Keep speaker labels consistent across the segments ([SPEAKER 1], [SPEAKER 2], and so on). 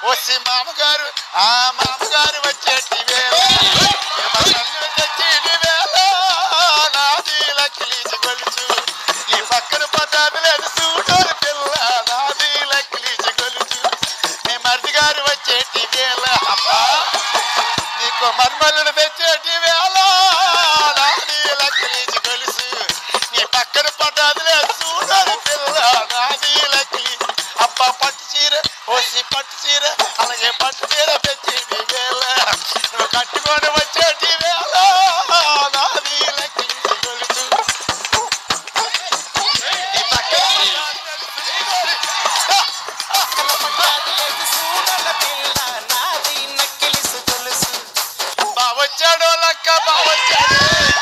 [SPEAKER 1] వచ్చి మామగారు ఆ మామగారు వచ్చేటి వేళ మమ్మల్ని తెచ్చేటి వేళ నాది లక్కిలీచి గొలుసు ఈ పక్కన పదాది లేదు చూడోరు పిల్ల నాది లక్కిలీచి గొలుసు మీ మరిది గారు వచ్చేటి వేళ అబ్బా నీకు మర్మల్ని తెచ్చేటి వేళ నాది లక్కిలీచి గొలుసు నీ పక్కన పడ్డది లేదు చూడరు పిల్ల నాది లక్కిలి అబ్బా పట్టు చీర ఓసి పట్టు చీర అలాగే పట్టు చీర తెచ్చేటి వేళ నువ్వు కట్టుకొని వచ్చేటి వేళ నాది లక్కిలీచి గొలుసు నీ పక్కన బావొచ్చాడో లక్క బావొచ్చాడు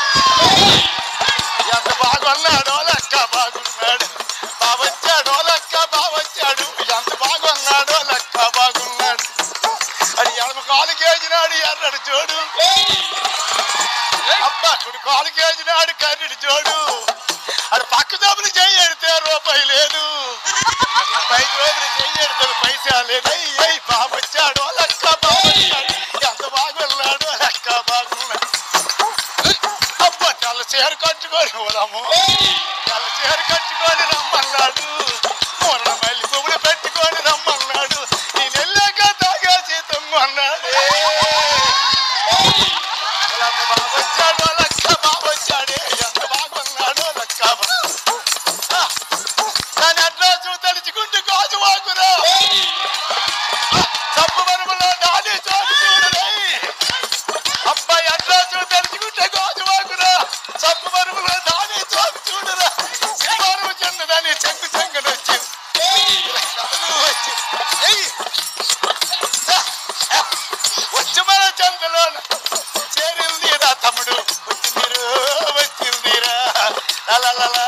[SPEAKER 1] ఎంత బాగున్నాడో లక్క బాగున్నాడు బావొచ్చాడో లక్క బావొచ్చాడు ఎంత బాగున్నాడో లక్క బాగున్నాడు అది ఎడమ కాలు కేజినాడు ఎర్రడు చూడు అబ్బా కుడి కాలు కేజినాడు కర్రెడు చూడు అది పక్క జబ్బులు చెయ్యడితే రూపాయి లేదు పైకి రోజులు చెయ్యడితే పైసా లేదు అయ్యి బాబొచ్చాడు లక్క బావొచ్చాడు ఎంత బాగున్నాడు లక్క బాగున్నాడు అబ్బా తెల్ల చీర కట్టుకొని పోదాము తెల్ల చీర కట్టుకొని రమ్మన్నాడు మొన్న మళ్ళీ పువ్వులు పెట్టుకొని రమ్మన్నాడు నేను వెళ్ళాక తాగేసి తొమ్మన్నాడే ఎంత బాగొచ్చాడో లక్క బాగొచ్చాడే ఎంత బాగున్నాడో లక్క బా- ఆ, దాని అడ్రస్ తలుచుకుంటూ గాజు వాకురా తప్పు మరుపులో నాని చోటు చూడలే అబ్బాయి అడ్రస్ తలుచుకుంటే గాజు వాకురా తప్పు మరుపులో నాని చోటు చూడరా సింహారం చిన్నదని చెంగు చెంగుని వచ్చింది వచ్చి ఏయ్! ఆ, ఆ, వచ్చి మన చెంగులో చేరిందిరా తమ్ముడు వచ్చిందిరు వచ్చిందిరా లలలలా